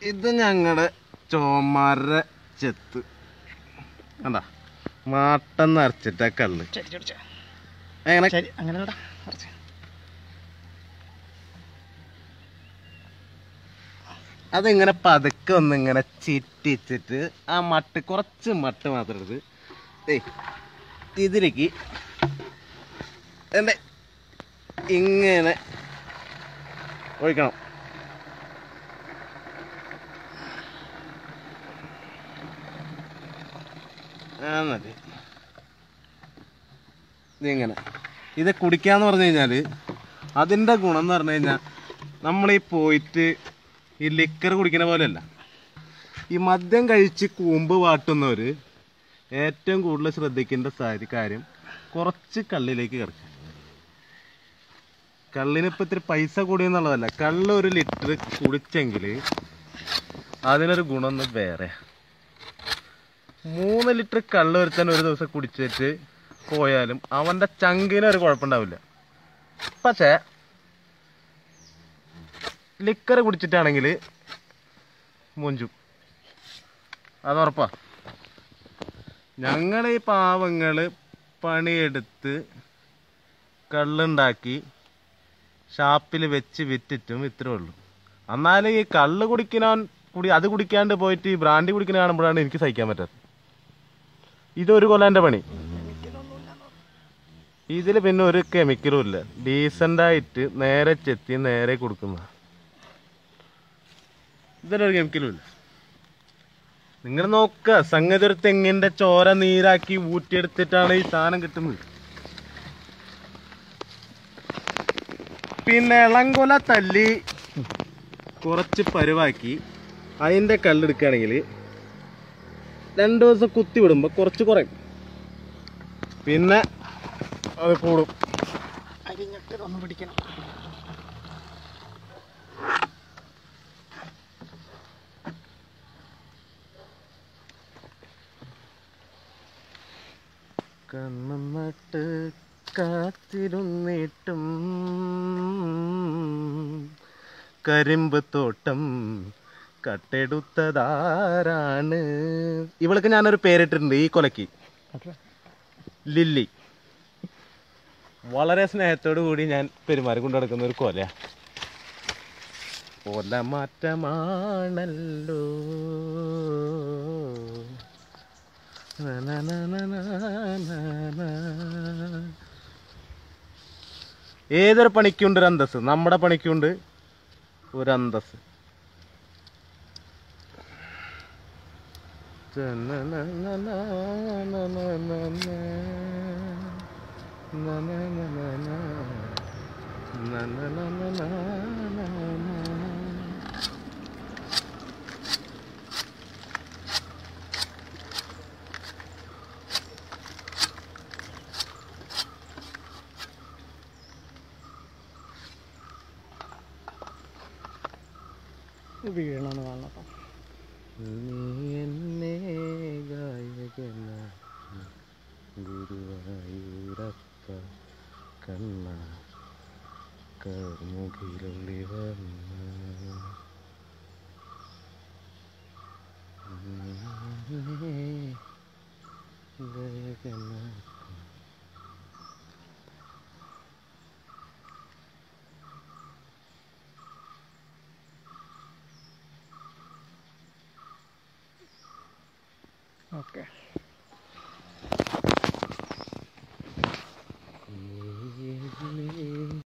ഇത് ഞങ്ങളുടെ ചോമാരുടെ ചെത്ത് കണ്ട മാട്ടം നിറച്ചിട്ട കല്ല് ശരി ശരി ശരി. എങ്ങനെ ശരി അങ്ങനെ ഇടാം. കുറച്ച് അതിങ്ങനെ പതുക്കെ ഒന്നിങ്ങനെ ചിറ്റിച്ചിട്ട് ആ മട്ട് കുറച്ച് മട്ട് മാത്രം എടുത്ത് ഏയ് ഇതിലേക്ക് എൻ്റെ ഇങ്ങനെ ഒഴിക്കണം ആ മതി ഇതിങ്ങനെ ഇത് കുടിക്കാന്ന് പറഞ്ഞു കഴിഞ്ഞാൽ അതിൻ്റെ ഗുണം എന്ന് പറഞ്ഞു കഴിഞ്ഞാൽ നമ്മളീ പോയിട്ട് ഈ ലിക്കർ കുടിക്കുന്ന പോലെയല്ല ഈ മദ്യം കഴിച്ച് കൂമ്പ് വാട്ടുന്നവർ ഏറ്റവും കൂടുതൽ ശ്രദ്ധിക്കേണ്ട സാരി കാര്യം കുറച്ച് കള്ളിലേക്ക് കിടക്കുക കള്ളിന് ഇപ്പം ഇത്തിരി പൈസ കൂടിയെന്നുള്ളതല്ല കള്ള് ഒരു ലിറ്റർ കുടിച്ചെങ്കിൽ അതിനൊരു ഗുണമൊന്നും വേറെ മൂന്ന് ലിറ്റർ കള്ള് ഒരുത്തൻ ഒരു ദിവസം കുടിച്ചിട്ട് പോയാലും അവൻ്റെ ചങ്കിന് ഒരു കുഴപ്പമുണ്ടാവില്ല പക്ഷേ ലിക്കർ കുടിച്ചിട്ടാണെങ്കിൽ മുഞ്ചും അത് ഉറപ്പാ ഞങ്ങൾ ഈ പാവങ്ങൾ പണിയെടുത്ത് കള്ളുണ്ടാക്കി ഷാപ്പിൽ വെച്ച് വിറ്റിട്ടും ഇത്രേ ഉള്ളൂ എന്നാലും ഈ കള്ള് കുടിക്കണവൻ കുടി അത് കുടിക്കാണ്ട് പോയിട്ട് ഈ ബ്രാൻഡി കുടിക്കുന്ന കാണുമ്പോഴാണ് എനിക്ക് സഹിക്കാൻ പറ്റാത്തത് ഇതൊരു കൊല്ലാൻ്റെ പണി ഇതിൽ പിന്നെ ഒരു കെമിക്കലും ഇല്ല ഡീസൻ്റായിട്ട് നേരെ ചെത്തി നേരെ കൊടുക്കുന്ന ഇതിലൊരു കെമിക്കലും ഇല്ല നിങ്ങൾ നോക്കുക സംഗതി ഒരു തെങ്ങിന്റെ ചോര നീരാക്കി ഊറ്റിയെടുത്തിട്ടാണ് ഈ സാധനം കിട്ടുന്നത് പിന്നെ ഇളങ്കൊല തല്ലി കുറച്ച് പരുവാക്കി അതിൻ്റെ കല്ലെടുക്കുകയാണെങ്കിൽ രണ്ട് ദിവസം കുത്തി വിടുമ്പോൾ കുറച്ച് കുറയും പിന്നെ അത് കൂടും അരിഞ്ഞിട്ട് ഇതൊന്ന് പിടിക്കണം കണ്ണും നട്ട് കാത്തിരുന്നിട്ടും കരിമ്പ് തോട്ടം കട്ടെടുത്തതാരാണ് ഇവൾക്ക് ഞാനൊരു പേരിട്ടിട്ടുണ്ട് ഈ കൊലക്ക് ലില്ലി വളരെ സ്നേഹത്തോടു കൂടി ഞാൻ പെരുമാറി കൊണ്ടു നടക്കുന്ന ഒരു കൊല കൊല മാറ്റമാണല്ലോ Na, na, na, na, na, na, na. ഏതൊരു പണിക്കുണ്ട് ഒരു അന്തസ് നമ്മുടെ പണിക്കുണ്ട് ഒരു അന്തസ് വീഴണമെന്ന് കാണണം അപ്പം നീ എന്നെ ഗായകനാക്കി ഗുരുവായൂരപ്പ കണ്ണ കർമുകിലൊളി വന്ന നീ എന്നെ ഗായകനാക്കി ഓക്കെ